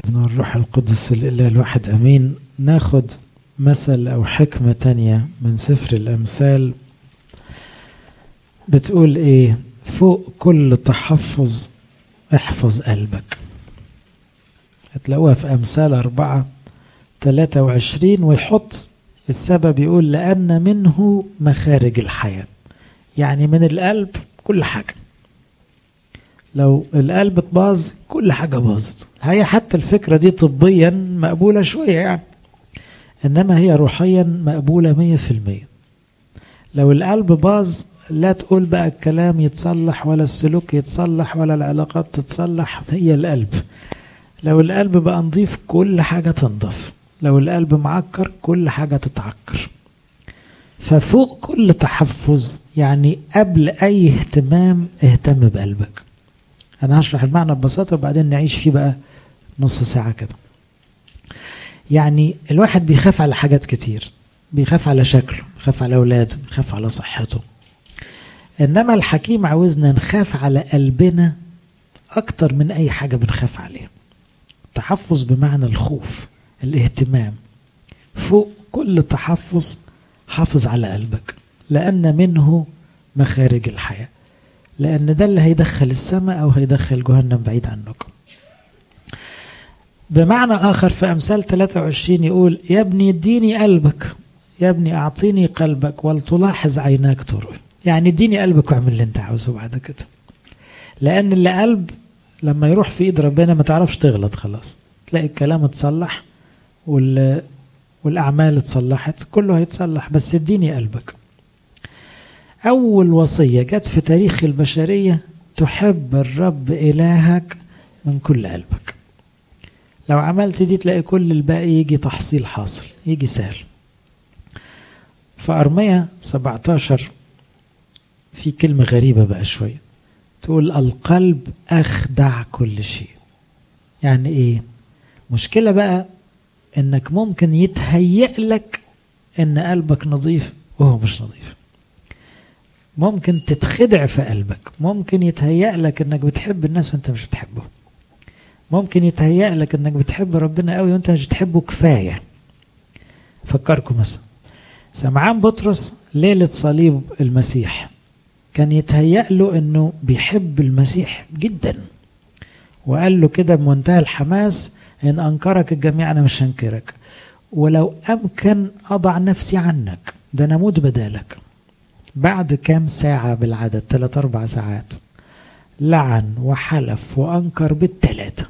من الروح القدس الإله الواحد أمين ناخد مثل أو حكمة تانية من سفر الأمثال بتقول إيه فوق كل تحفظ احفظ قلبك هتلاقوها في أمثال أربعة تلاتة وعشرين ويحط السبب يقول لأن منه مخارج الحياة يعني من القلب كل حاجة لو القلب اتباظ كل حاجة باظت هي حتى الفكرة دي طبيا مقبولة شوية يعني إنما هي روحيا مقبولة مية في المية لو القلب باظ لا تقول بقى الكلام يتصلح ولا السلوك يتصلح ولا العلاقات تتصلح هي القلب لو القلب بقى نظيف كل حاجة تنضف لو القلب معكر كل حاجة تتعكر ففوق كل تحفظ يعني قبل أي اهتمام اهتم بقلبك أنا هشرح المعنى ببساطة وبعدين نعيش فيه بقى نص ساعة كده يعني الواحد بيخاف على حاجات كتير بيخاف على شكله بيخاف على أولاده بيخاف على صحته إنما الحكيم عاوزنا نخاف على قلبنا أكتر من أي حاجة بنخاف عليها تحفظ بمعنى الخوف الاهتمام فوق كل تحفظ حافظ على قلبك لأن منه مخارج الحياة لأن ده اللي هيدخل السماء أو هيدخل جهنم بعيد عنكم بمعنى آخر في أمثال 23 يقول يا ابني اديني قلبك يا ابني أعطيني قلبك ولتلاحظ عيناك طرقي يعني اديني قلبك واعمل اللي انت عاوزه بعد كده لأن اللي قلب لما يروح في ايد ربنا ما تعرفش تغلط خلاص تلاقي الكلام اتصلح وال والأعمال اتصلحت كله هيتصلح بس اديني قلبك أول وصية جت في تاريخ البشرية تحب الرب إلهك من كل قلبك لو عملت دي تلاقي كل الباقي يجي تحصيل حاصل يجي سهل في أرمية 17 في كلمة غريبة بقى شوية تقول القلب أخدع كل شيء يعني إيه مشكلة بقى إنك ممكن يتهيأ لك إن قلبك نظيف وهو مش نظيف ممكن تتخدع في قلبك ممكن يتهيأ لك إنك بتحب الناس وإنت مش بتحبه ممكن يتهيأ لك إنك بتحب ربنا قوي وإنت مش بتحبه كفاية فكركم مثلا سمعان بطرس ليلة صليب المسيح كان يتهيأ له انه بيحب المسيح جدا وقال له كده بمنتهى الحماس ان انكرك الجميع انا مش هنكرك ولو امكن اضع نفسي عنك ده انا اموت بدالك بعد كام ساعة بالعدد ثلاث اربع ساعات لعن وحلف وانكر بالثلاثة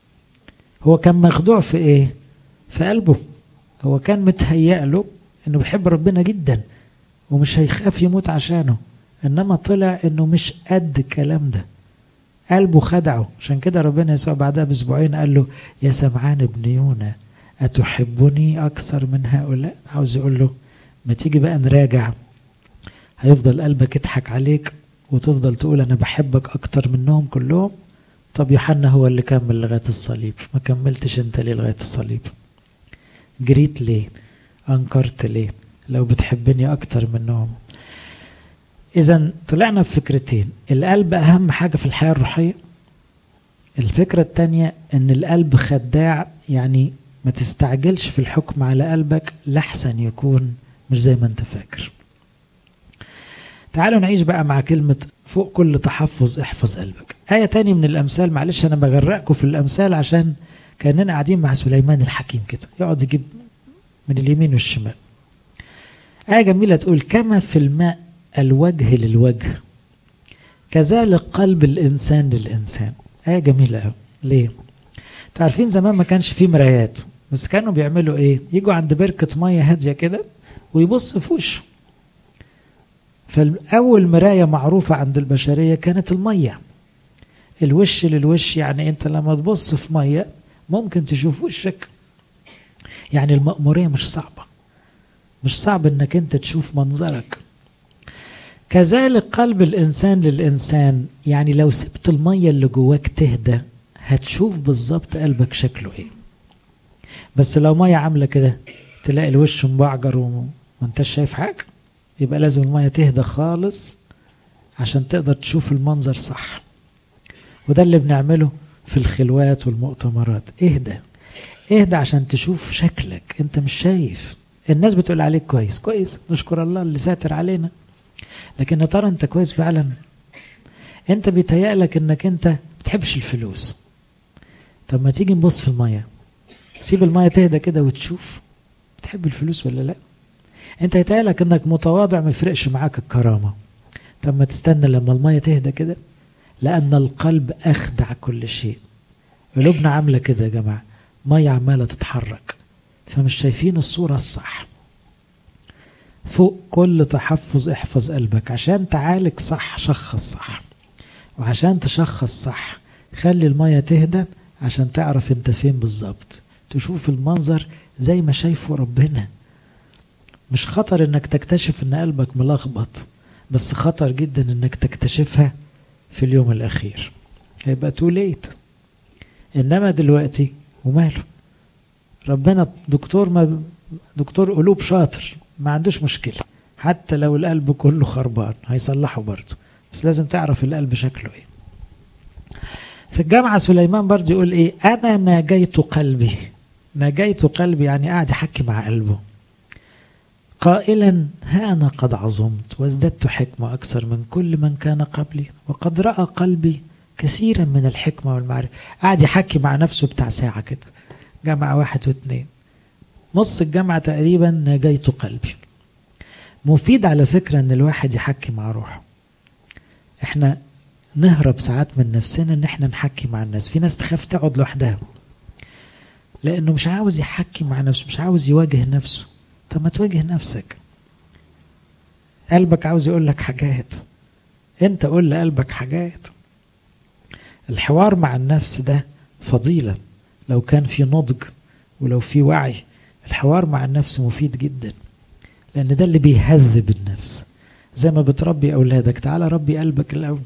هو كان مخدوع في ايه في قلبه هو كان متهيأ له انه بيحب ربنا جدا ومش هيخاف يموت عشانه انما طلع انه مش قد الكلام ده قلبه خدعه عشان كده ربنا يسوع بعدها باسبوعين قال له يا سمعان ابن يونا اتحبني اكثر من هؤلاء عاوز يقول له ما تيجي بقى نراجع هيفضل قلبك يضحك عليك وتفضل تقول انا بحبك اكتر منهم كلهم طب يوحنا هو اللي كمل لغايه الصليب ما كملتش انت ليه لغايه الصليب جريت ليه انكرت ليه لو بتحبني اكتر منهم إذا طلعنا بفكرتين القلب أهم حاجة في الحياة الروحية الفكرة الثانية إن القلب خداع يعني ما تستعجلش في الحكم على قلبك لحسن يكون مش زي ما أنت فاكر تعالوا نعيش بقى مع كلمة فوق كل تحفظ احفظ قلبك آية تاني من الأمثال معلش أنا بغرقكم في الأمثال عشان كأننا قاعدين مع سليمان الحكيم كده يقعد يجيب من اليمين والشمال آية جميلة تقول كما في الماء الوجه للوجه كذلك قلب الإنسان للإنسان آية جميلة أوي ليه؟ تعرفين زمان ما كانش فيه مرايات بس كانوا بيعملوا إيه؟ يجوا عند بركة مية هادية كده ويبص في وشه فأول مراية معروفة عند البشرية كانت المية الوش للوش يعني أنت لما تبص في مية ممكن تشوف وشك يعني المأمورية مش صعبة مش صعب انك انت تشوف منظرك كذلك قلب الإنسان للإنسان يعني لو سبت المية اللي جواك تهدى هتشوف بالظبط قلبك شكله إيه بس لو مية عاملة كده تلاقي الوش مبعجر وانت شايف حاجة يبقى لازم المية تهدى خالص عشان تقدر تشوف المنظر صح وده اللي بنعمله في الخلوات والمؤتمرات اهدى اهدى عشان تشوف شكلك انت مش شايف الناس بتقول عليك كويس كويس نشكر الله اللي ساتر علينا لكن يا ترى انت كويس فعلا انت بيتهيألك انك انت بتحبش الفلوس طب ما تيجي نبص في المية سيب المية تهدى كده وتشوف بتحب الفلوس ولا لا انت يتهيألك انك متواضع ما يفرقش معاك الكرامة طب ما تستنى لما المية تهدى كده لأن القلب أخدع كل شيء قلوبنا عاملة كده يا جماعة مية عمالة تتحرك فمش شايفين الصورة الصح فوق كل تحفظ احفظ قلبك عشان تعالج صح شخص صح وعشان تشخص صح خلي المية تهدى عشان تعرف انت فين بالظبط تشوف المنظر زي ما شايفه ربنا مش خطر انك تكتشف ان قلبك ملخبط بس خطر جدا انك تكتشفها في اليوم الاخير هيبقى تو ليت انما دلوقتي وماله ربنا دكتور ما دكتور قلوب شاطر ما عندوش مشكله حتى لو القلب كله خربان هيصلحه برضه بس لازم تعرف القلب شكله ايه في الجامعة سليمان برضه يقول ايه انا ناجيت قلبي ناجيت قلبي يعني قاعد يحكي مع قلبه قائلا ها أنا قد عظمت وازددت حكمة أكثر من كل من كان قبلي وقد رأى قلبي كثيرا من الحكمة والمعرفة قاعد يحكي مع نفسه بتاع ساعة كده جامعة واحد واثنين نص الجامعة تقريبا ناجيت قلبي مفيد على فكرة ان الواحد يحكي مع روحه احنا نهرب ساعات من نفسنا ان احنا نحكي مع الناس في ناس تخاف تقعد لوحدها لانه مش عاوز يحكي مع نفسه مش عاوز يواجه نفسه طب ما تواجه نفسك قلبك عاوز يقول لك حاجات انت قول لقلبك حاجات الحوار مع النفس ده فضيلة لو كان في نضج ولو في وعي الحوار مع النفس مفيد جدا لأن ده اللي بيهذب النفس زي ما بتربي أولادك تعالى ربي قلبك الأول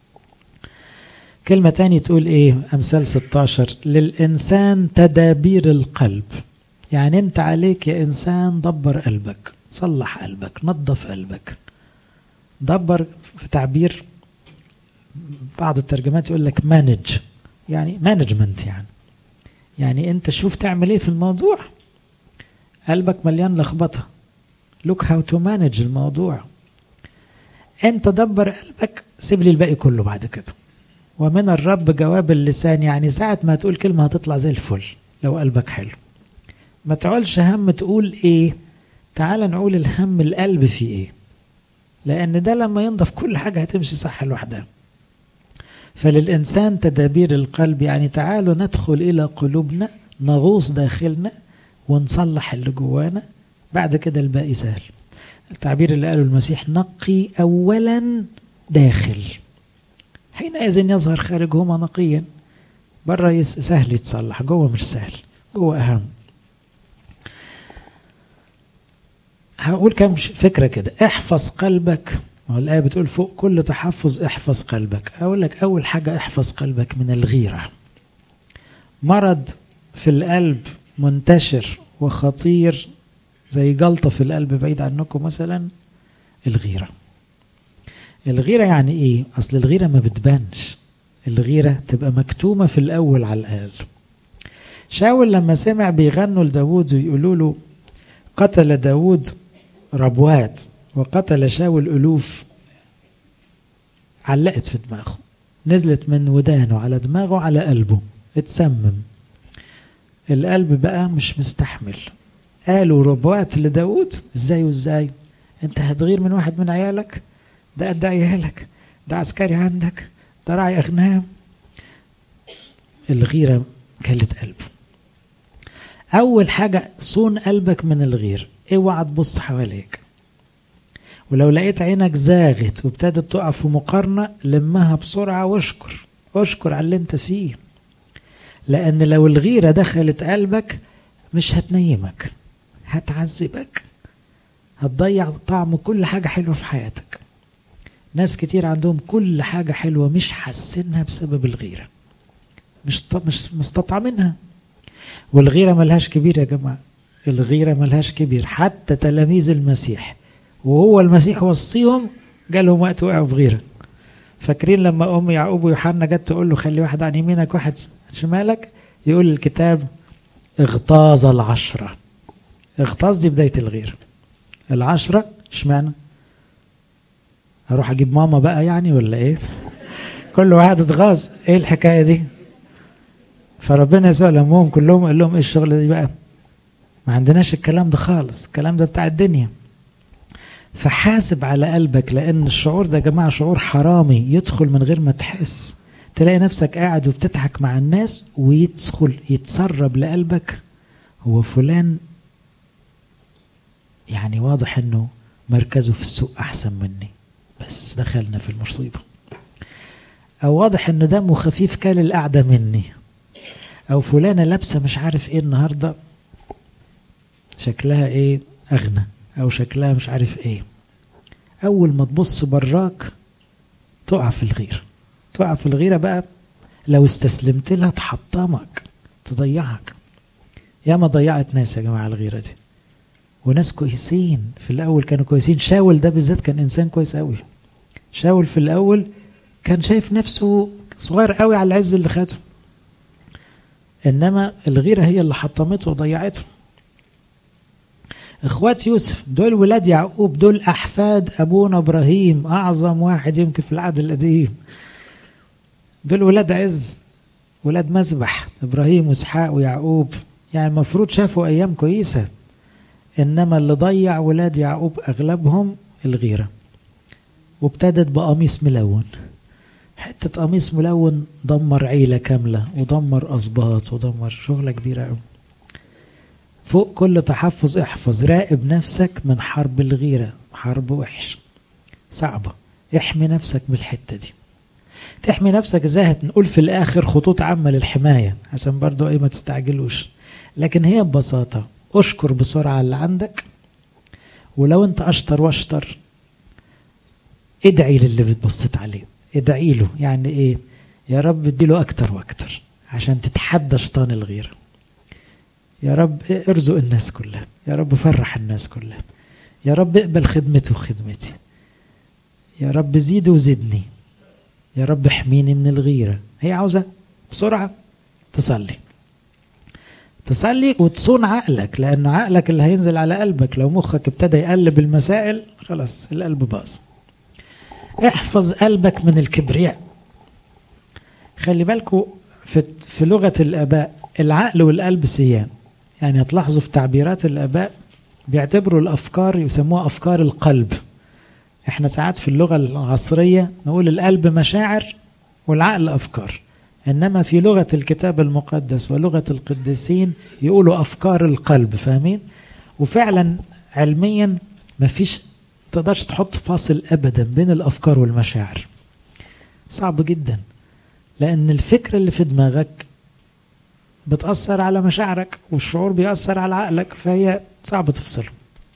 كلمة تاني تقول إيه أمثال 16 للإنسان تدابير القلب يعني أنت عليك يا إنسان دبر قلبك صلح قلبك نظف قلبك دبر في تعبير بعض الترجمات يقول لك مانج يعني مانجمنت يعني يعني انت شوف تعمل ايه في الموضوع قلبك مليان لخبطه لوك هاو تو مانج الموضوع انت دبر قلبك سيب لي الباقي كله بعد كده ومن الرب جواب اللسان يعني ساعة ما تقول كلمة هتطلع زي الفل لو قلبك حلو ما تعولش هم تقول ايه تعال نقول الهم القلب فيه ايه لان ده لما ينضف كل حاجة هتمشي صح لوحدها فللإنسان تدابير القلب يعني تعالوا ندخل إلى قلوبنا نغوص داخلنا ونصلح اللي جوانا بعد كده الباقي سهل التعبير اللي قاله المسيح نقي أولا داخل حينئذ يظهر خارجهما نقيا بره سهل يتصلح جوه مش سهل جوه أهم هقول كم فكرة كده احفظ قلبك ما هو الآية بتقول فوق كل تحفظ احفظ قلبك أقول لك أول حاجة احفظ قلبك من الغيرة مرض في القلب منتشر وخطير زي جلطة في القلب بعيد عنكم مثلا الغيرة الغيرة يعني إيه؟ أصل الغيرة ما بتبانش الغيرة تبقى مكتومة في الأول على الأقل شاول لما سمع بيغنوا لداود ويقولوا له قتل داود ربوات وقتل شاول ألوف علقت في دماغه نزلت من ودانه على دماغه على قلبه اتسمم القلب بقى مش مستحمل قالوا ربوات لداود ازاي وازاي انت هتغير من واحد من عيالك ده قد عيالك ده عسكري عندك ده راعي اغنام الغيرة كلت قلبه اول حاجة صون قلبك من الغير اوعى تبص حواليك ولو لقيت عينك زاغت وابتدت تقع في مقارنة لمها بسرعة واشكر اشكر على اللي انت فيه لأن لو الغيرة دخلت قلبك مش هتنيمك هتعذبك هتضيع طعم كل حاجة حلوة في حياتك ناس كتير عندهم كل حاجة حلوة مش حاسينها بسبب الغيرة مش مش مستطعمينها والغيرة ملهاش كبير يا جماعة الغيرة ملهاش كبير حتى تلاميذ المسيح وهو المسيح وصيهم جالهم وقت وقعوا في غيره فاكرين لما ام يعقوب ويوحنا جت تقول له خلي واحد عن يمينك واحد عن شمالك يقول الكتاب اغتاظ العشرة اغتاظ دي بداية الغير العشرة اشمعنى اروح اجيب ماما بقى يعني ولا ايه كل واحد اتغاظ ايه الحكاية دي فربنا يسوع لمهم كلهم قال لهم ايه الشغلة دي بقى ما عندناش الكلام ده خالص الكلام ده بتاع الدنيا فحاسب على قلبك لان الشعور ده يا جماعه شعور حرامي يدخل من غير ما تحس تلاقي نفسك قاعد وبتضحك مع الناس ويدخل يتسرب لقلبك هو فلان يعني واضح انه مركزه في السوق احسن مني بس دخلنا في المصيبه او واضح انه دمه خفيف كال القعده مني او فلانه لابسه مش عارف ايه النهارده شكلها ايه اغنى او شكلها مش عارف ايه اول ما تبص براك تقع في الغيره تقع في الغيره بقى لو استسلمت لها تحطمك تضيعك يا ما ضيعت ناس يا جماعه الغيره دي وناس كويسين في الاول كانوا كويسين شاول ده بالذات كان انسان كويس قوي شاول في الاول كان شايف نفسه صغير قوي على العز اللي خده انما الغيره هي اللي حطمته وضيعته اخوات يوسف دول ولاد يعقوب دول احفاد ابونا ابراهيم اعظم واحد يمكن في العهد القديم دول ولاد عز ولاد مسبح ابراهيم واسحاق ويعقوب يعني المفروض شافوا ايام كويسه انما اللي ضيع ولاد يعقوب اغلبهم الغيره وابتدت بقميص ملون حته قميص ملون دمر عيله كامله ودمر اسباط ودمر شغله كبيره قوي فوق كل تحفظ احفظ راقب نفسك من حرب الغيرة حرب وحش صعبة احمي نفسك من الحتة دي تحمي نفسك ازاي نقول في الاخر خطوط عامة للحماية عشان برضو ايه ما تستعجلوش لكن هي ببساطة اشكر بسرعة اللي عندك ولو انت اشطر واشطر ادعي للي بتبصيت عليه ادعي له يعني ايه يا رب اديله اكتر واكتر عشان تتحدى شيطان الغيره يا رب ارزق الناس كلها يا رب فرح الناس كلها يا رب اقبل خدمتي وخدمتي يا رب زيد وزدني يا رب احميني من الغيرة هي عاوزة بسرعة تصلي تصلي وتصون عقلك لأن عقلك اللي هينزل على قلبك لو مخك ابتدى يقلب المسائل خلاص القلب باظ احفظ قلبك من الكبرياء خلي بالكوا في, في لغة الآباء العقل والقلب سيان يعني هتلاحظوا في تعبيرات الآباء بيعتبروا الأفكار يسموها أفكار القلب احنا ساعات في اللغة العصرية نقول القلب مشاعر والعقل أفكار إنما في لغة الكتاب المقدس ولغة القديسين يقولوا أفكار القلب فاهمين وفعلا علميا مفيش تقدرش تحط فاصل أبدا بين الأفكار والمشاعر صعب جدا لأن الفكرة اللي في دماغك بتأثر على مشاعرك والشعور بيأثر على عقلك فهي صعب تفصل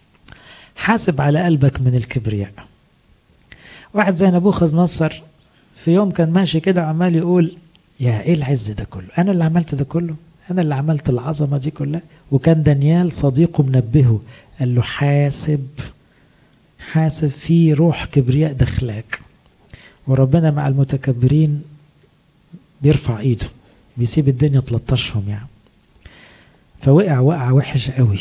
حاسب على قلبك من الكبرياء واحد زي نبوخذ نصر في يوم كان ماشي كده عمال يقول يا ايه العز ده كله انا اللي عملت ده كله انا اللي عملت العظمه دي كلها وكان دانيال صديقه منبهه قال له حاسب حاسب في روح كبرياء دخلاك وربنا مع المتكبرين بيرفع ايده بيسيب الدنيا تلطشهم يعني فوقع وقع وحش قوي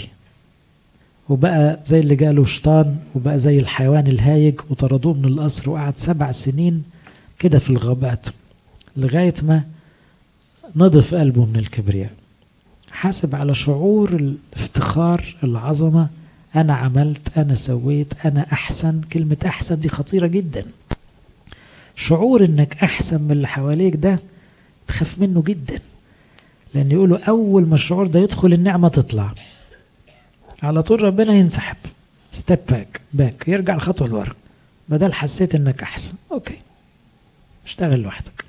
وبقى زي اللي جاله شيطان وبقى زي الحيوان الهايج وطردوه من القصر وقعد سبع سنين كده في الغابات لغاية ما نضف قلبه من الكبرياء حاسب على شعور الافتخار العظمة أنا عملت أنا سويت أنا أحسن كلمة أحسن دي خطيرة جدا شعور إنك أحسن من اللي حواليك ده تخاف منه جدا لأن يقولوا أول ما الشعور ده يدخل النعمة تطلع على طول ربنا ينسحب ستيب باك باك يرجع الخطوة لورا بدل حسيت إنك أحسن أوكي اشتغل لوحدك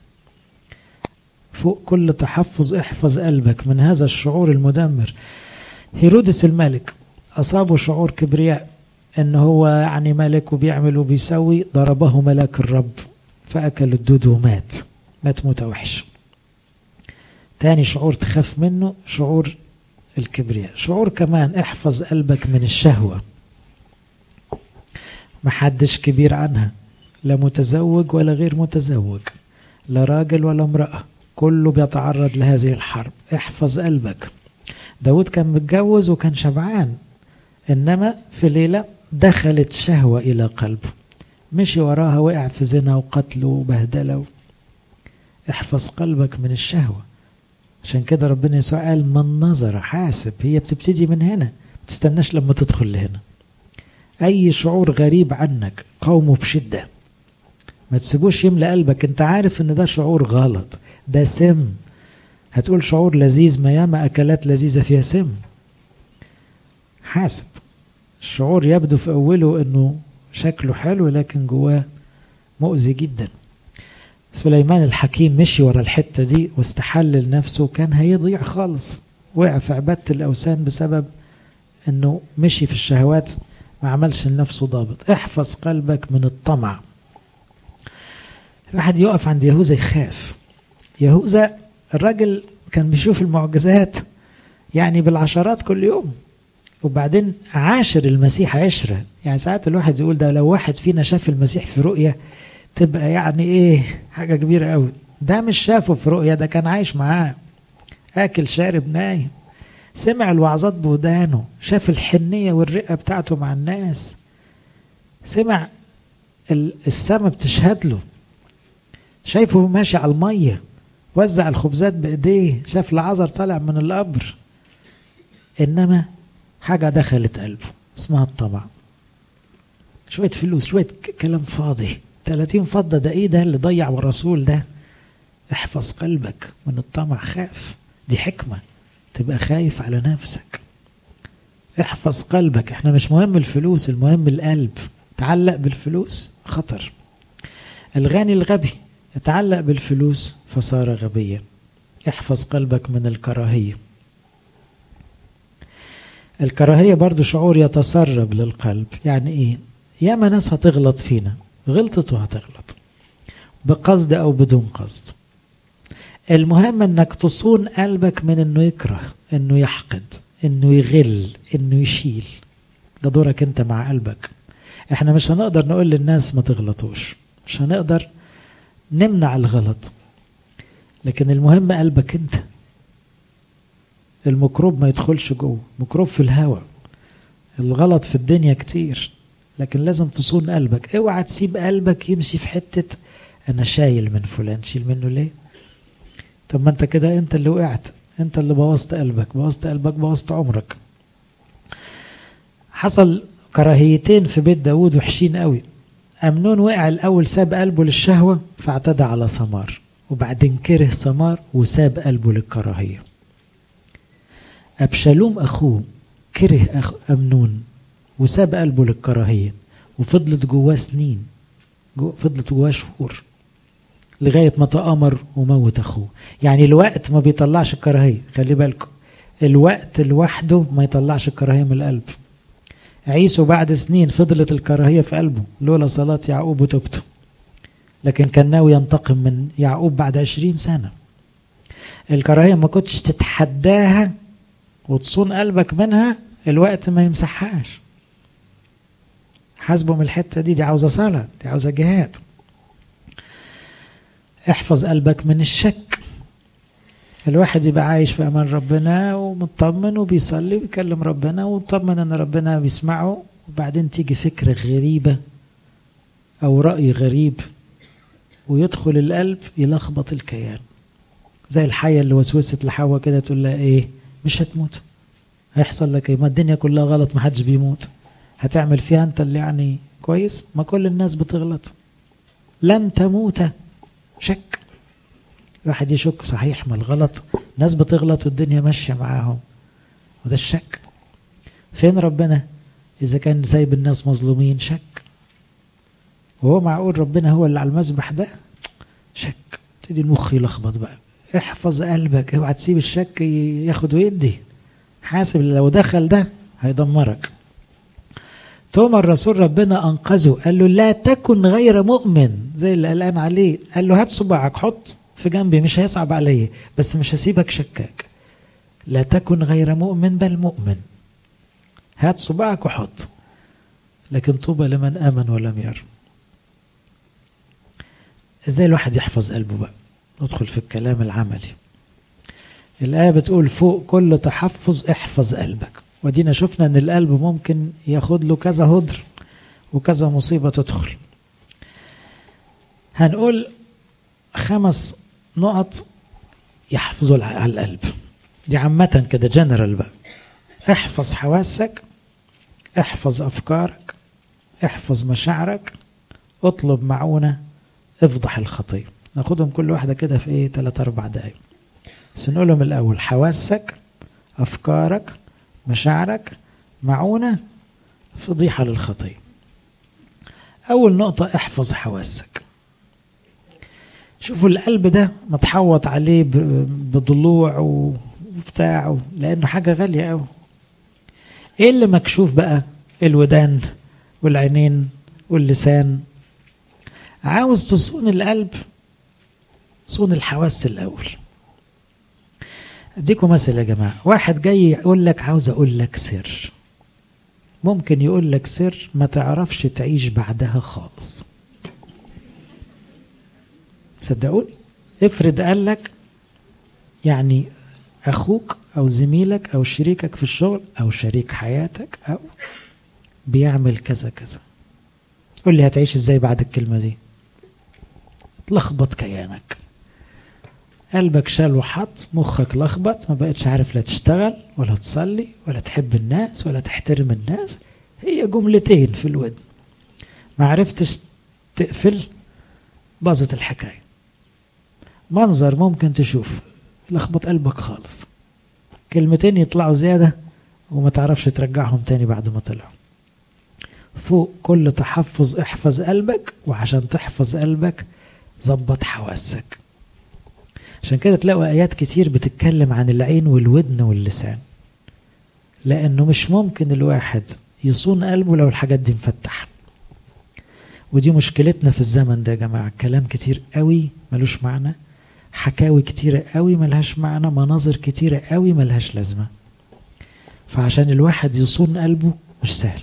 فوق كل تحفظ احفظ قلبك من هذا الشعور المدمر هيرودس الملك أصابه شعور كبرياء إن هو يعني ملك وبيعمل وبيسوي ضربه ملاك الرب فأكل الدود ومات مات موتة وحش تاني شعور تخاف منه شعور الكبرياء شعور كمان احفظ قلبك من الشهوة محدش كبير عنها لا متزوج ولا غير متزوج لا راجل ولا امرأة كله بيتعرض لهذه الحرب احفظ قلبك داود كان متجوز وكان شبعان إنما في ليلة دخلت شهوة إلى قلبه مشي وراها وقع في زنا وقتل وبهدلة احفظ قلبك من الشهوة عشان كده ربنا يسوع قال من نظر حاسب هي بتبتدي من هنا تستناش لما تدخل لهنا أي شعور غريب عنك قومه بشدة ما تسيبوش يملى قلبك انت عارف ان ده شعور غلط ده سم هتقول شعور لذيذ ما ياما أكلات لذيذة فيها سم حاسب الشعور يبدو في أوله أنه شكله حلو لكن جواه مؤذي جدا سليمان الحكيم مشي ورا الحتة دي واستحل لنفسه كان هيضيع خالص وقع في عبادة الأوثان بسبب أنه مشي في الشهوات ما عملش لنفسه ضابط احفظ قلبك من الطمع الواحد يقف عند يهوذا يخاف يهوذا الراجل كان بيشوف المعجزات يعني بالعشرات كل يوم وبعدين عاشر المسيح عشرة يعني ساعات الواحد يقول ده لو واحد فينا شاف المسيح في رؤية تبقى يعني ايه حاجة كبيرة قوي ده مش شافه في رؤية ده كان عايش معاه اكل شارب نايم سمع الوعظات بودانه شاف الحنية والرئة بتاعته مع الناس سمع السماء بتشهد له شايفه ماشي على المية وزع الخبزات بإيديه شاف العذر طالع من القبر إنما حاجة دخلت قلبه اسمها الطمع شوية فلوس شوية كلام فاضي 30 فضة ده ايه ده اللي ضيع الرسول ده احفظ قلبك من الطمع خاف دي حكمة تبقى خايف على نفسك احفظ قلبك احنا مش مهم الفلوس المهم القلب تعلق بالفلوس خطر الغني الغبي يتعلق بالفلوس فصار غبيا احفظ قلبك من الكراهيه الكراهية برضو شعور يتسرب للقلب يعني ايه ياما ناس هتغلط فينا غلطت وهتغلط بقصد او بدون قصد المهم انك تصون قلبك من انه يكره انه يحقد انه يغل انه يشيل ده دورك انت مع قلبك احنا مش هنقدر نقول للناس ما تغلطوش مش هنقدر نمنع الغلط لكن المهم قلبك انت الميكروب ما يدخلش جوه ميكروب في الهواء الغلط في الدنيا كتير لكن لازم تصون قلبك اوعى تسيب قلبك يمشي في حتة انا شايل من فلان شيل منه ليه طب ما انت كده انت اللي وقعت انت اللي بوظت قلبك بوظت قلبك بوظت عمرك حصل كراهيتين في بيت داود وحشين قوي أمنون وقع الأول ساب قلبه للشهوة فاعتدى على ثمار وبعدين كره ثمار وساب قلبه للكراهية أبشالوم أخوه كره أخ أمنون وساب قلبه للكراهية وفضلت جواه سنين جو فضلت جواه شهور لغاية ما تآمر وموت أخوه يعني الوقت ما بيطلعش الكراهية خلي بالكم الوقت لوحده ما يطلعش الكراهية من القلب عيسو بعد سنين فضلت الكراهية في قلبه لولا صلاة يعقوب وتوبته لكن كان ناوي ينتقم من يعقوب بعد عشرين سنة الكراهية ما كنتش تتحداها وتصون قلبك منها الوقت ما يمسحهاش حاسبه من الحتة دي دي عاوزة صلاة دي عاوزة جهاد احفظ قلبك من الشك الواحد يبقى عايش في امان ربنا ومطمن وبيصلي وبيكلم ربنا ومطمن ان ربنا بيسمعه وبعدين تيجي فكره غريبه او راي غريب ويدخل القلب يلخبط الكيان زي الحيه اللي وسوست لحواء كده تقول لها ايه مش هتموت هيحصل لك ايه ما الدنيا كلها غلط ما حدش بيموت هتعمل فيها انت اللي يعني كويس ما كل الناس بتغلط لن تموت شك الواحد يشك صحيح ما الغلط ناس بتغلط والدنيا ماشيه معاهم وده الشك فين ربنا اذا كان سايب الناس مظلومين شك وهو معقول ربنا هو اللي على المذبح ده شك تدي المخ يلخبط بقى احفظ قلبك اوعى تسيب الشك ياخد ويدي حاسب لو دخل ده هيدمرك توما الرسول ربنا انقذه قال له لا تكن غير مؤمن زي اللي قلقان عليه قال له هات صباعك حط في جنبي مش هيصعب عليا بس مش هسيبك شكاك لا تكن غير مؤمن بل مؤمن هات صباعك وحط لكن طوبى لمن امن ولم ير ازاي الواحد يحفظ قلبه بقى ندخل في الكلام العملي الآية بتقول فوق كل تحفظ احفظ قلبك ودينا شفنا ان القلب ممكن ياخد له كذا هدر وكذا مصيبة تدخل هنقول خمس نقط يحفظوا على القلب دي عامة كده جنرال بقى احفظ حواسك احفظ افكارك احفظ مشاعرك اطلب معونة افضح الخطية ناخدهم كل واحدة كده في ايه 3 4 دقايق بس نقولهم الاول حواسك افكارك مشاعرك معونة فضيحة للخطية اول نقطة احفظ حواسك شوفوا القلب ده متحوط عليه بضلوع وبتاع لانه حاجة غالية قوي ايه اللي مكشوف بقى الودان والعينين واللسان عاوز تصون القلب صون الحواس الاول اديكم مثل يا جماعه واحد جاي يقول لك عاوز اقول لك سر ممكن يقول لك سر ما تعرفش تعيش بعدها خالص صدقوني افرض قال لك يعني اخوك او زميلك او شريكك في الشغل او شريك حياتك او بيعمل كذا كذا قول لي هتعيش ازاي بعد الكلمه دي تلخبط كيانك قلبك شال وحط مخك لخبط ما بقتش عارف لا تشتغل ولا تصلي ولا تحب الناس ولا تحترم الناس هي جملتين في الودن ما عرفتش تقفل باظت الحكاية منظر ممكن تشوف لخبط قلبك خالص كلمتين يطلعوا زيادة وما تعرفش ترجعهم تاني بعد ما طلعوا فوق كل تحفظ احفظ قلبك وعشان تحفظ قلبك ظبط حواسك عشان كده تلاقوا آيات كتير بتتكلم عن العين والودن واللسان لأنه مش ممكن الواحد يصون قلبه لو الحاجات دي مفتحة ودي مشكلتنا في الزمن ده يا جماعة كلام كتير قوي ملوش معنى حكاوي كتيرة قوي ملهاش معنى مناظر كتيرة قوي ملهاش لازمة فعشان الواحد يصون قلبه مش سهل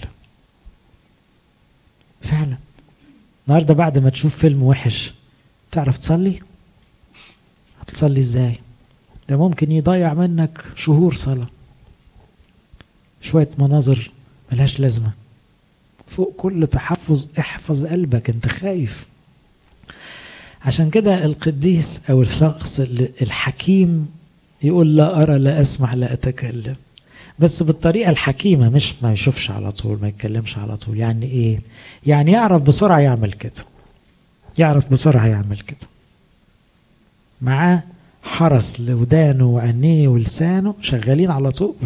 فعلا النهارده بعد ما تشوف فيلم وحش تعرف تصلي هتصلي ازاي ده ممكن يضيع منك شهور صلاة شوية مناظر ملهاش لازمة فوق كل تحفظ احفظ قلبك انت خايف عشان كده القديس او الشخص الحكيم يقول لا ارى لا اسمع لا اتكلم بس بالطريقه الحكيمه مش ما يشوفش على طول ما يتكلمش على طول يعني ايه يعني يعرف بسرعه يعمل كده يعرف بسرعه يعمل كده معاه حرس لودانه وعينيه ولسانه شغالين على طول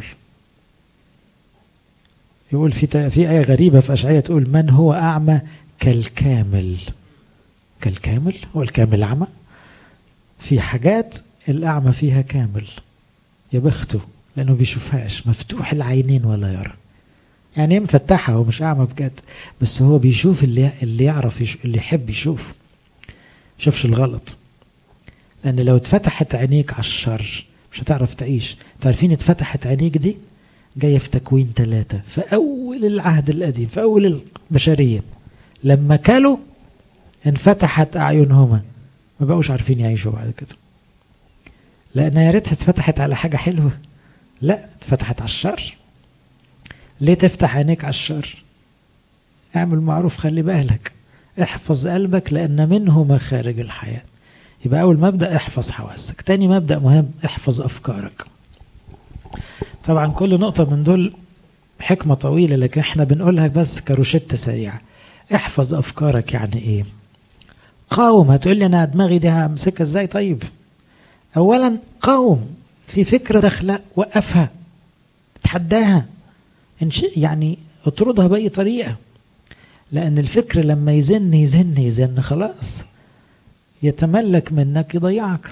يقول في في آية غريبة في أشعية تقول من هو أعمى كالكامل كالكامل هو الكامل أعمى في حاجات الأعمى فيها كامل يا بخته لأنه بيشوفهاش مفتوح العينين ولا يرى يعني ايه مفتحها هو مش أعمى بجد بس هو بيشوف اللي اللي يعرف يشوف اللي يحب يشوف شوفش الغلط لأن لو اتفتحت عينيك على الشر مش هتعرف تعيش تعرفين اتفتحت عينيك دي جاية في تكوين ثلاثة في أول العهد القديم في أول البشرية لما كلوا انفتحت أعينهما ما بقوش عارفين يعيشوا بعد كده لأن يا ريتها اتفتحت على حاجة حلوة لا اتفتحت على الشر ليه تفتح عينيك على الشر اعمل معروف خلي بالك احفظ قلبك لأن منه مخارج الحياة يبقى أول مبدأ احفظ حواسك تاني مبدأ مهم احفظ أفكارك طبعا كل نقطة من دول حكمة طويلة لكن احنا بنقولها بس كروشتة سريعة احفظ أفكارك يعني ايه قاوم هتقول لي أنا دماغي دي همسكها ازاي طيب أولا قاوم في فكرة داخلة وقفها تحداها يعني اطردها بأي طريقة لأن الفكر لما يزن يزن يزن خلاص يتملك منك يضيعك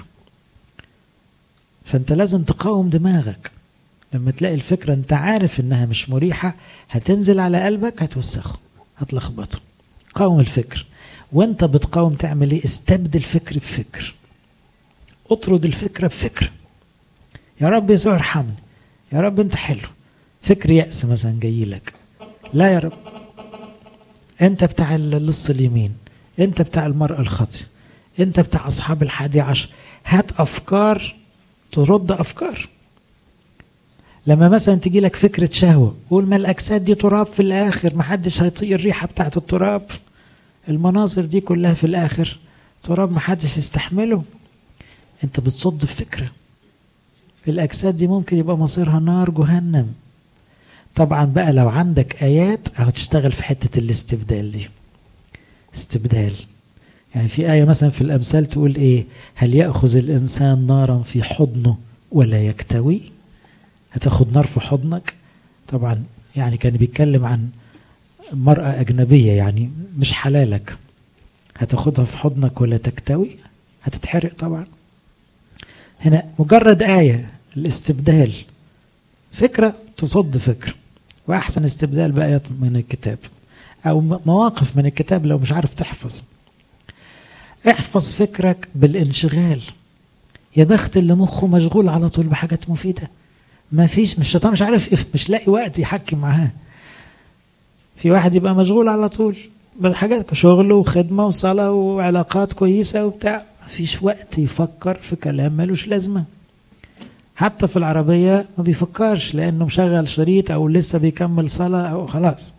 فأنت لازم تقاوم دماغك لما تلاقي الفكرة أنت عارف إنها مش مريحة هتنزل على قلبك هتوسخه هتلخبطه قاوم الفكر وانت بتقاوم تعمل ايه استبدل فكر بفكر اطرد الفكرة بفكرة يا رب يسوع ارحمني يا رب انت حلو فكر يأس مثلا جاي لك لا يا رب انت بتاع اللص اليمين انت بتاع المرأة الخاطئة انت بتاع اصحاب الحادي عشر هات افكار ترد افكار لما مثلا تجي لك فكرة شهوة قول ما الأجساد دي تراب في الآخر محدش هيطيق الريحة بتاعت التراب المناظر دي كلها في الآخر تراب محدش يستحمله أنت بتصد بفكرة الأجساد دي ممكن يبقى مصيرها نار جهنم طبعا بقى لو عندك آيات هتشتغل في حتة الاستبدال دي استبدال يعني في آية مثلا في الأمثال تقول إيه هل يأخذ الإنسان نارا في حضنه ولا يكتوي هتاخد نار في حضنك طبعا يعني كان بيتكلم عن مرأة أجنبية يعني مش حلالك هتاخدها في حضنك ولا تكتوي هتتحرق طبعا هنا مجرد آية الاستبدال فكرة تصد فكرة وأحسن استبدال بآيات من الكتاب أو مواقف من الكتاب لو مش عارف تحفظ احفظ فكرك بالانشغال يا بخت اللي مخه مشغول على طول بحاجات مفيده ما فيش مش الشيطان مش عارف مش لاقي وقت يحكي معاه في واحد يبقى مشغول على طول بالحاجات شغل وخدمه وصلاه وعلاقات كويسه وبتاع ما فيش وقت يفكر في كلام ملوش لازمه حتى في العربيه ما بيفكرش لانه مشغل شريط او لسه بيكمل صلاه او خلاص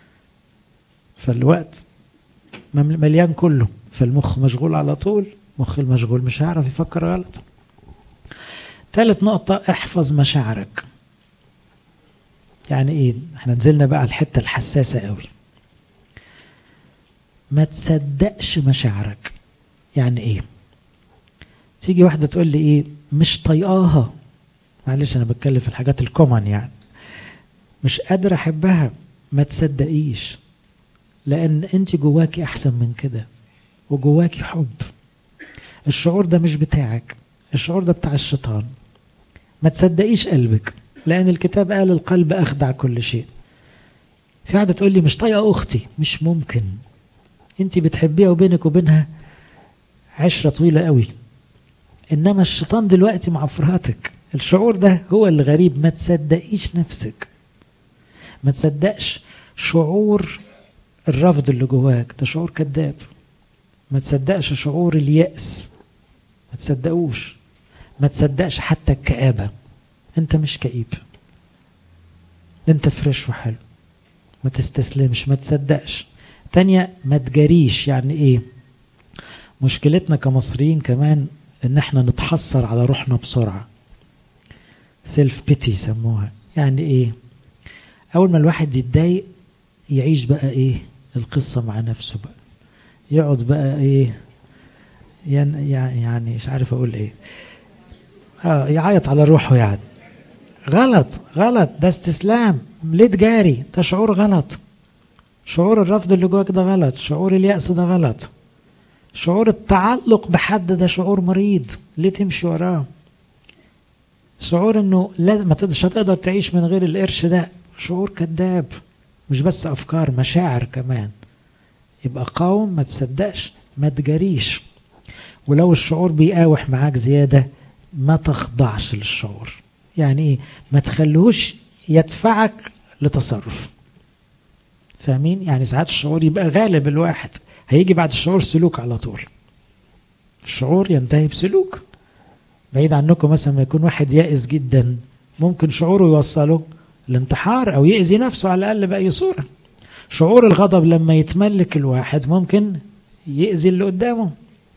فالوقت مليان كله فالمخ مشغول على طول مخ المشغول مش هيعرف يفكر غلط ثالث نقطة احفظ مشاعرك يعني ايه احنا نزلنا بقى الحتة الحساسة قوي ما تصدقش مشاعرك يعني ايه تيجي واحدة تقول لي ايه مش طايقاها معلش انا بتكلم في الحاجات الكومن يعني مش قادر احبها ما تصدقيش لان انت جواكي احسن من كده وجواكي حب الشعور ده مش بتاعك الشعور ده بتاع الشيطان ما تصدقيش قلبك لان الكتاب قال القلب اخدع كل شيء في واحده تقول لي مش طايقه اختي مش ممكن انت بتحبيها وبينك وبينها عشره طويله قوي انما الشيطان دلوقتي معفراتك الشعور ده هو اللي غريب ما تصدقيش نفسك ما تصدقش شعور الرفض اللي جواك ده شعور كذاب ما تصدقش شعور اليأس ما تصدقوش ما تصدقش حتى الكآبة انت مش كئيب انت فريش وحلو ما تستسلمش ما تصدقش تانية ما تجريش يعني ايه مشكلتنا كمصريين كمان ان احنا نتحسر على روحنا بسرعة سيلف بيتي يسموها يعني ايه اول ما الواحد يتضايق يعيش بقى ايه القصة مع نفسه بقى يقعد بقى ايه يعني مش عارف اقول ايه اه يعيط على روحه يعني غلط غلط ده استسلام ليه تجاري ده شعور غلط شعور الرفض اللي جواك ده غلط شعور اليأس ده غلط شعور التعلق بحد ده شعور مريض ليه تمشي وراه شعور انه لازم ما مش هتقدر تعيش من غير القرش ده شعور كذاب مش بس افكار مشاعر كمان يبقى قاوم ما تصدقش ما تجريش ولو الشعور بيقاوح معاك زياده ما تخضعش للشعور يعني ايه ما تخلوش يدفعك لتصرف فاهمين يعني ساعات الشعور يبقى غالب الواحد هيجي بعد الشعور سلوك على طول الشعور ينتهي بسلوك بعيد عنكم مثلا ما يكون واحد يائس جدا ممكن شعوره يوصله الانتحار او يأذي نفسه على الاقل باي صوره شعور الغضب لما يتملك الواحد ممكن يأذي اللي قدامه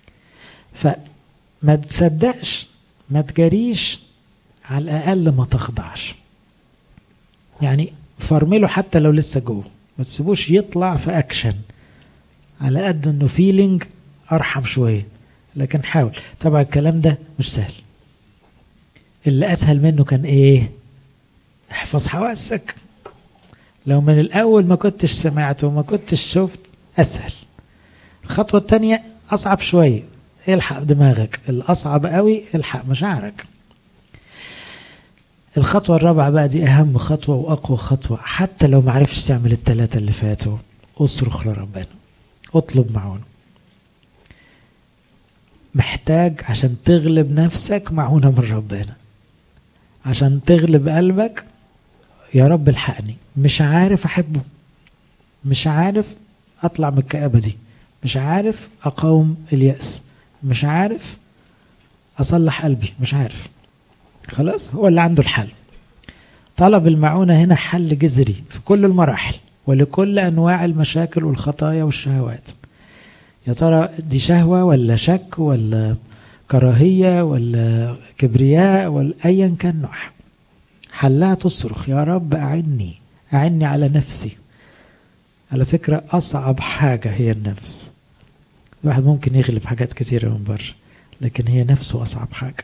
فما تصدقش ما تجريش على الأقل ما تخضعش يعني فرمله حتى لو لسه جوه ما تسيبوش يطلع في أكشن على قد انه فيلينج ارحم شويه لكن حاول طبعا الكلام ده مش سهل اللي اسهل منه كان ايه احفظ حواسك لو من الاول ما كنتش سمعت وما كنتش شفت اسهل الخطوه الثانيه اصعب شويه الحق دماغك الاصعب قوي الحق مشاعرك الخطوة الرابعة بقى دي أهم خطوة وأقوى خطوة حتى لو ما عرفتش تعمل الثلاثة اللي فاتوا اصرخ لربنا اطلب معونه محتاج عشان تغلب نفسك معونة من ربنا عشان تغلب قلبك يا رب الحقني مش عارف أحبه مش عارف أطلع من الكآبة دي مش عارف أقاوم اليأس مش عارف أصلح قلبي مش عارف خلاص هو اللي عنده الحل طلب المعونة هنا حل جذري في كل المراحل ولكل أنواع المشاكل والخطايا والشهوات يا ترى دي شهوة ولا شك ولا كراهية ولا كبرياء ولا أيا كان نوعها حلها تصرخ يا رب أعني أعني على نفسي على فكرة أصعب حاجة هي النفس الواحد ممكن يغلب حاجات كثيرة من بره لكن هي نفسه أصعب حاجة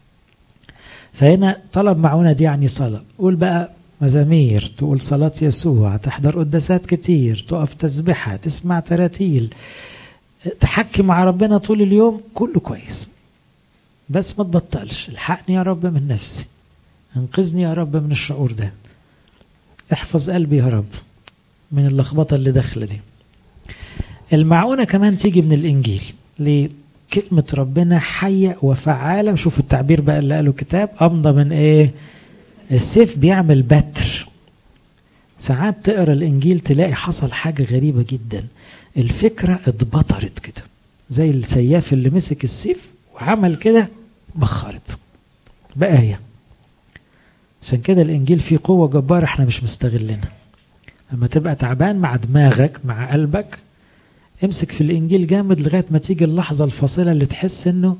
فهنا طلب معونة دي يعني صلاة قول بقى مزامير تقول صلاة يسوع تحضر قداسات كتير تقف تسبحة تسمع تراتيل تحكي مع ربنا طول اليوم كله كويس بس ما تبطلش الحقني يا رب من نفسي انقذني يا رب من الشعور ده احفظ قلبي يا رب من اللخبطة اللي داخلة دي المعونة كمان تيجي من الإنجيل ليه؟ كلمة ربنا حية وفعالة شوفوا التعبير بقى اللي قاله كتاب أمضى من إيه السيف بيعمل بتر ساعات تقرا الإنجيل تلاقي حصل حاجة غريبة جدا الفكرة اتبطرت كده زي السياف اللي مسك السيف وعمل كده بخرت بآية عشان كده الإنجيل فيه قوة جبارة احنا مش مستغلينها لما تبقى تعبان مع دماغك مع قلبك امسك في الإنجيل جامد لغاية ما تيجي اللحظة الفاصلة اللي تحس إنه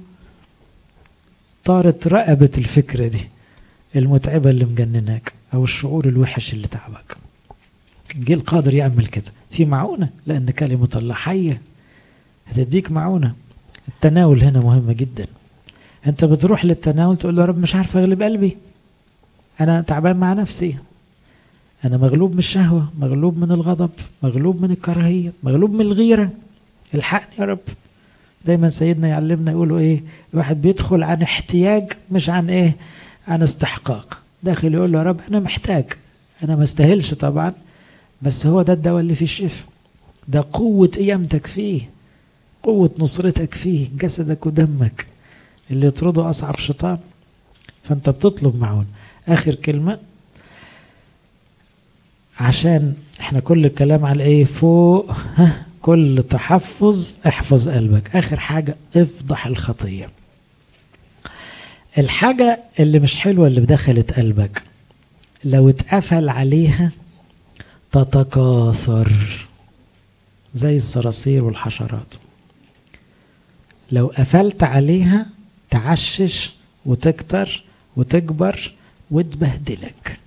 طارت رقبة الفكرة دي المتعبة اللي مجنناك أو الشعور الوحش اللي تعبك الإنجيل قادر يعمل كده في معونة لأن كلمة الله حية هتديك معونة التناول هنا مهم جدا أنت بتروح للتناول تقول له يا رب مش عارف أغلب قلبي أنا تعبان مع نفسي أنا مغلوب من الشهوة مغلوب من الغضب مغلوب من الكراهية مغلوب من الغيرة الحقني يا رب دايما سيدنا يعلمنا يقولوا ايه الواحد بيدخل عن احتياج مش عن ايه عن استحقاق داخل يقول له يا رب انا محتاج انا ما استاهلش طبعا بس هو ده الدواء اللي فيه الشفاء ده قوة قيامتك فيه قوة نصرتك فيه جسدك ودمك اللي يطرده أصعب شيطان فأنت بتطلب معون آخر كلمة عشان احنا كل الكلام على ايه فوق ها كل تحفظ احفظ قلبك اخر حاجة افضح الخطية الحاجة اللي مش حلوة اللي دخلت قلبك لو اتقفل عليها تتكاثر زي الصراصير والحشرات لو قفلت عليها تعشش وتكتر وتكبر وتبهدلك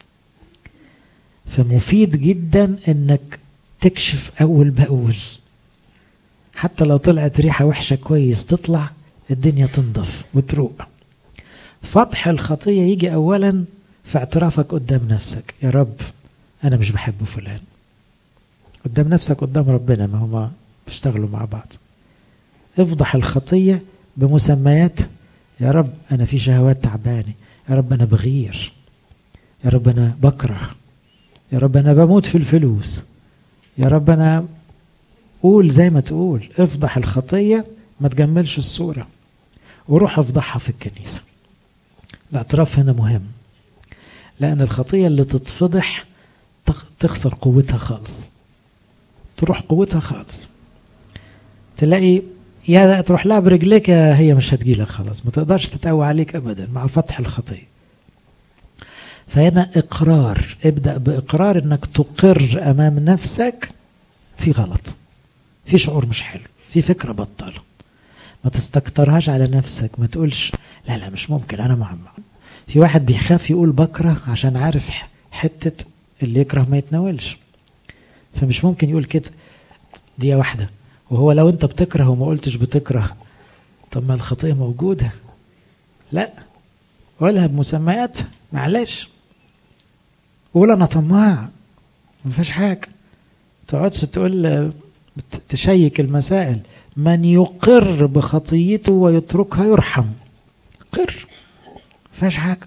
فمفيد جدا انك تكشف اول باول حتى لو طلعت ريحه وحشه كويس تطلع الدنيا تنضف وتروق فتح الخطيه يجي اولا في اعترافك قدام نفسك يا رب انا مش بحب فلان قدام نفسك قدام ربنا ما هما بيشتغلوا مع بعض افضح الخطيه بمسميات يا رب انا في شهوات تعباني يا رب انا بغير يا رب انا بكره يا رب انا بموت في الفلوس يا رب انا قول زي ما تقول افضح الخطيه ما تجملش الصوره وروح افضحها في الكنيسه الاعتراف هنا مهم لان الخطيه اللي تتفضح تخسر قوتها خالص تروح قوتها خالص تلاقي يا تروح لها برجليك يا هي مش هتجيلك خلاص ما تقدرش تتقوى عليك ابدا مع فتح الخطيه فهنا اقرار ابدا باقرار انك تقر امام نفسك في غلط في شعور مش حلو في فكره بطاله ما تستكترهاش على نفسك ما تقولش لا لا مش ممكن انا مع في واحد بيخاف يقول بكره عشان عارف حته اللي يكره ما يتناولش فمش ممكن يقول كده دي واحده وهو لو انت بتكره وما قلتش بتكره طب ما الخطيه موجوده لا قولها بمسميات معلش قول انا طماع ما فيش حاجه تقعدش تقول تشيك المسائل من يقر بخطيته ويتركها يرحم قر ما فيهاش حاجه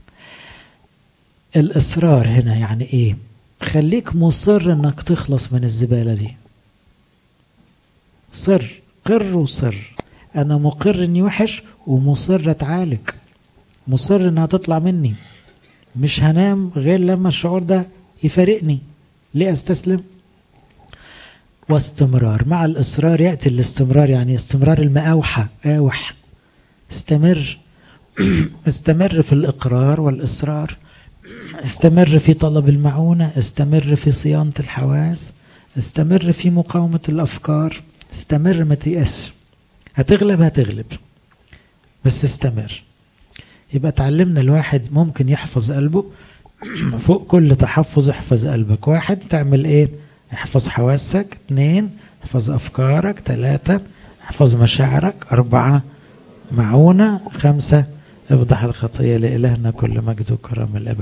الاصرار هنا يعني ايه خليك مصر انك تخلص من الزباله دي صر قر وصر انا مقر اني وحش ومصر اتعالج مصر انها تطلع مني مش هنام غير لما الشعور ده يفارقني ليه استسلم واستمرار مع الاصرار ياتي الاستمرار يعني استمرار المقاوحه اوح استمر استمر في الإقرار والإصرار استمر في طلب المعونة استمر في صيانة الحواس استمر في مقاومة الأفكار استمر ما تيأس هتغلب هتغلب بس استمر يبقى تعلمنا الواحد ممكن يحفظ قلبه فوق كل تحفظ احفظ قلبك واحد تعمل ايه احفظ حواسك اثنين احفظ افكارك ثلاثة احفظ مشاعرك اربعة معونة خمسة افضح الخطية لإلهنا كل مجد وكرم الأبد